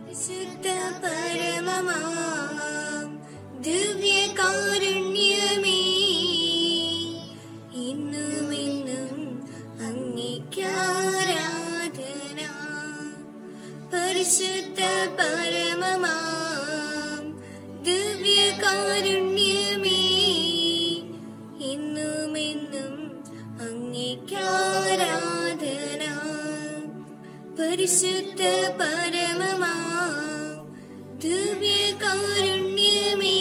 വിശുദ്ധ പരമമാം ദിവ്യകാരുണ്യമേ ഇന്നും എന്നും അങ്ങേക്കാരാധന പരിശുദ്ധ പരമമാം ദിവ്യകാരുണ്യമേ ഇന്നും എന്നും അങ്ങേക്കാരാധന പരിശുദ്ധ പരമമാ ദിവ്യകാരുണ്യമേ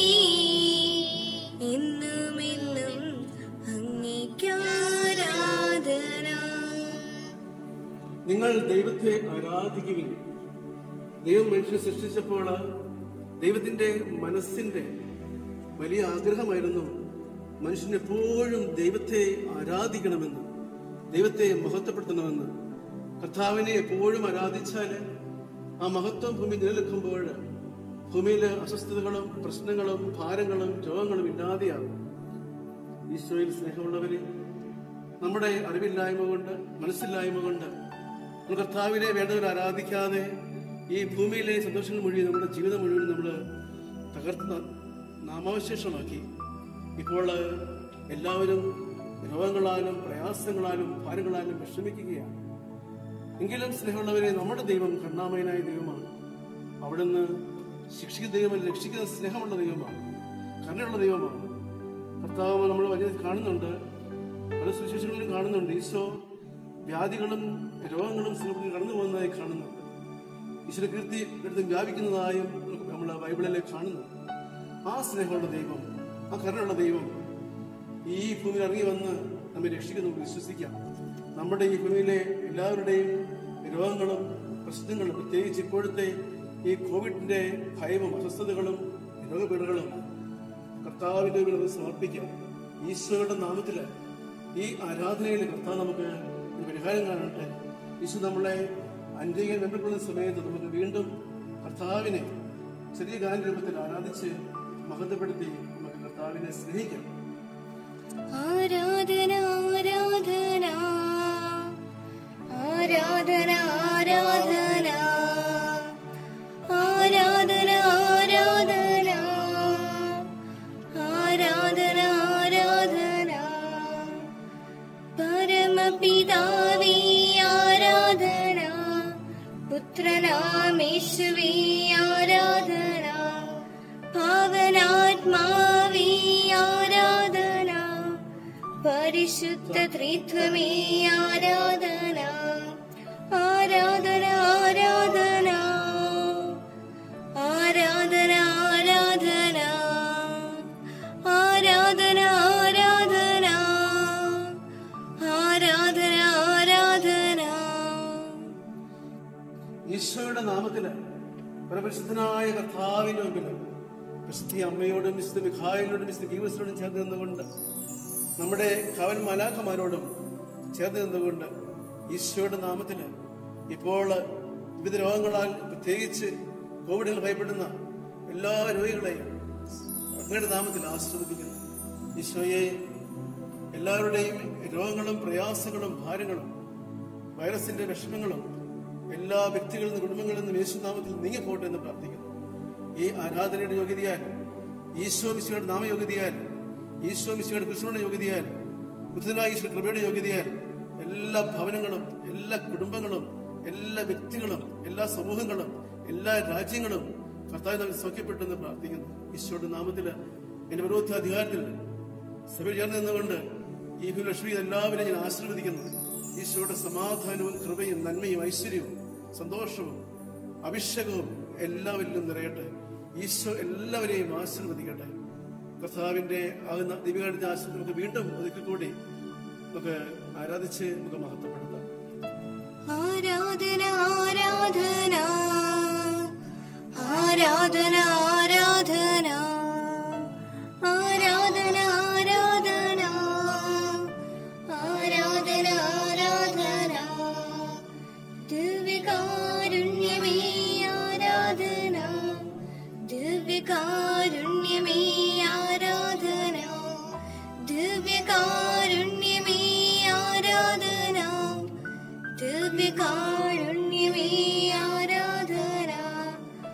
ഇന്നും എന്നും അങ്ങേക്കാരാധന നിങ്ങൾ ദൈവത്തെ ആരാധിക്കുവിൻ ദൈവം മനുഷ്യനെ സൃഷ്ടിച്ചപ്പോൾ ദൈവത്തിന്റെ മനസ്സിന്റെ വലിയ ആഗ്രഹമായിരുന്നു മനുഷ്യൻ എപ്പോഴും ദൈവത്തെ ആരാധിക്കണമെന്ന് ദൈവത്തെ മഹത്വപ്പെടുത്തണമെന്ന് കർത്താവിനെ എപ്പോഴും ആരാധിച്ചാല് ആ മഹത്വം ഭൂമി നിലനിൽക്കുമ്പോൾ ഭൂമിയിൽ അസ്വസ്ഥതകളും പ്രശ്നങ്ങളും ഭാരങ്ങളും രോഗങ്ങളും ഇല്ലാതെയാകും ഈശോയിൽ സ്നേഹമുള്ളവരെ നമ്മുടെ അറിവില്ലായ്മ കൊണ്ട് മനസ്സില്ലായ്മ കൊണ്ട് നമ്മൾ കർത്താവിനെ വേണ്ടവർ ആരാധിക്കാതെ ഈ ഭൂമിയിലെ സന്തോഷങ്ങൾ മുഴുവൻ നമ്മുടെ ജീവിതം മുഴുവൻ നമ്മൾ തകർത്ത് നാമാവശേഷമാക്കി ഇപ്പോൾ എല്ലാവരും രോഗങ്ങളാലും പ്രയാസങ്ങളാലും ഭാരങ്ങളാലും വിഷമിക്കുകയാണ് എങ്കിലും സ്നേഹമുള്ളവരെ നമ്മുടെ ദൈവം കരുണാമയനായ ദൈവമാണ് അവിടുന്ന് ശിക്ഷിക്കുന്ന ദൈവമല്ല രക്ഷിക്കുന്ന സ്നേഹമുള്ള ദൈവമാണ് കരുണയുള്ള ദൈവമാണ് കർത്താവ് നമ്മൾ വലിയ കാണുന്നുണ്ട് പല സുവിശേഷങ്ങളിലും കാണുന്നുണ്ട് ഈശോ വ്യാധികളും രോഗങ്ങളും സമൂഹത്തിൽ കടന്നു പോകുന്നതായി കാണുന്നുണ്ട് ഈശ്വര കീർത്തി എടുത്ത് വ്യാപിക്കുന്നതായും നമ്മൾ ബൈബിളിലെ കാണുന്നു ആ സ്നേഹമുള്ള ദൈവം ആ കരുണയുള്ള ദൈവം ഈ ഭൂമിയിൽ ഇറങ്ങി വന്ന് നമ്മെ രക്ഷിക്കുന്നു വിശ്വസിക്കാം നമ്മുടെ ഈ ഭൂമിയിലെ എല്ലാവരുടെയും രോഗങ്ങളും പ്രശ്നങ്ങളും പ്രത്യേകിച്ച് ഇപ്പോഴത്തെ ഈ കോവിഡിന്റെ ഭയവും അസ്വസ്ഥതകളും രോഗപീഠകളും കർത്താവിന്റെ മുമ്പിൽ നമുക്ക് സമർപ്പിക്കാം ഈശോയുടെ നാമത്തില് ഈ ആരാധനയിൽ കർത്താവ് നമുക്ക് ഒരു പരിഹാരം കാണട്ടെ ഈശോ നമ്മളെ അനുഗ്രഹിക്കാൻ ബന്ധപ്പെടുന്ന സമയത്ത് നമുക്ക് വീണ്ടും കർത്താവിനെ ചെറിയ ഗാന രൂപത്തിൽ ആരാധിച്ച് മഹത്വപ്പെടുത്തി നമുക്ക് കർത്താവിനെ സ്നേഹിക്കാം ആരാധന ആരാധന ആരാധന ആരാധന ആരാധന ആരാധന ആരാധന ആരാധന പരമപിതാവേ ആരാധന പുത്രനാമേശുവേ ആരാധന പാവനാത്മാവേ ആരാധന പരിശുദ്ധ ത്രിത്വമേ ആരാധന ആരാധന ആരാധന ആരാധന ആരാധന ആരാധന ആരാധന ആരാധന ആരാധന ഈശോയുടെ നാമത്തില് പരപരിശുദ്ധനായ കർത്താവിന്റെ മുമ്പിൽ ക്രിസ്തി അമ്മയോടും വിശുദ്ധ മിഖായിലോടും വിശുദ്ധ ഗീവസിനോടും ചേർന്ന് നിന്നുകൊണ്ട് നമ്മുടെ കവൻ മലാഖമാരോടും ചേർന്ന് നിന്നുകൊണ്ട് ഈശോയുടെ നാമത്തില് ഇപ്പോൾ വിവിധ രോഗങ്ങളാൽ പ്രത്യേകിച്ച് കോവിഡിൽ ഭയപ്പെടുന്ന എല്ലാ രോഗികളെയും അങ്ങയുടെ നാമത്തിൽ ആശ്രവദിക്കുന്നു ഈശോയെ എല്ലാവരുടെയും രോഗങ്ങളും പ്രയാസങ്ങളും ഭാരങ്ങളും വൈറസിന്റെ വിഷമങ്ങളും എല്ലാ വ്യക്തികളിൽ നിന്ന് കുടുംബങ്ങളിൽ നിന്നും യേശുനാമത്തിൽ നീങ്ങിപ്പോട്ടെ എന്ന് പ്രാർത്ഥിക്കുന്നു ഈ ആരാധനയുടെ യോഗ്യതയാൽ ഈശോ മിശിയുടെ നാമയോഗ്യതയാൽ ഈശോ മിശിയുടെ കൃഷ്ണയുടെ യോഗ്യതയാൽ ബുദ്ധനായ ഈശോ കൃപയുടെ യോഗ്യതയാൽ എല്ലാ ഭവനങ്ങളും എല്ലാ കുടുംബങ്ങളും എല്ലാ വ്യക്തികളും എല്ലാ സമൂഹങ്ങളും എല്ലാ രാജ്യങ്ങളും കർത്താവ് നമ്മെ സൗഖ്യപ്പെട്ടെന്ന് പ്രാർത്ഥിക്കുന്നു ഈശോയുടെ നാമത്തിൽ എന്റെ വിരോധ അധികാരത്തിൽ സഭ ചേർന്ന് നിന്നുകൊണ്ട് ഈ ലക്ഷ്മി എല്ലാവരെയും ഞാൻ ആശീർവദിക്കുന്നു ഈശോയുടെ സമാധാനവും കൃപയും നന്മയും ഐശ്വര്യവും സന്തോഷവും അഭിഷേകവും എല്ലാവരിലും നിറയട്ടെ ഈശോ എല്ലാവരെയും ആശീർവദിക്കട്ടെ കർത്താവിന്റെ ആകുന്ന ദിവ്യകാരണത്തെ ആശീർവദിച്ച് നമുക്ക് വീണ്ടും ഒതുക്കി കൂടി നമുക്ക് ആരാധിച്ച് നമുക്ക് മഹത്വപ്പെടുത്താം ആരാധന ആരാധന ആരാധന ആരാധന ആരാധന ആരാധന ആരാധന ആരാധന ദിവ്യകാരുണ്യമേ ആരാധന ദിവ്യകാരുണ്യമേ ആരാധന ദിവ്യകാരുണ്യമേ ആരാധന ദിവ്യകാരുണ്യമേ ആരാധന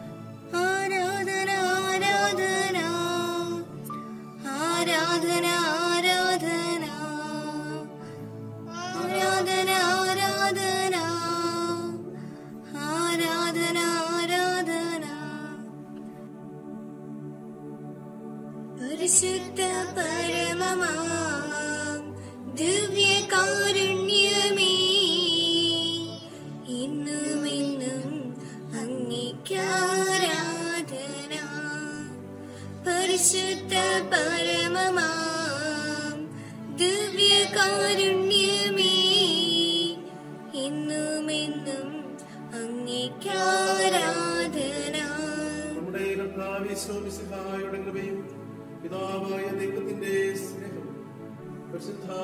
പരിശുദ്ധ പരമമാ ദിവ്യകാരുണ്യമേ ഇന്നുമെന്നും അങ്ങേക്കാരാധന പരിശുദ്ധ പരമമാ ദിവ്യകാരുണ്യമേ ഇന്നുമെന്നും അങ്ങേക്കാരാധന നമ്മുടെ കർത്താവിശ്വമിശിഹായുടെ കൃപയും പിതാവായ ദൈവത്തിന്റെ സ്നേഹം പരിശുദ്ധ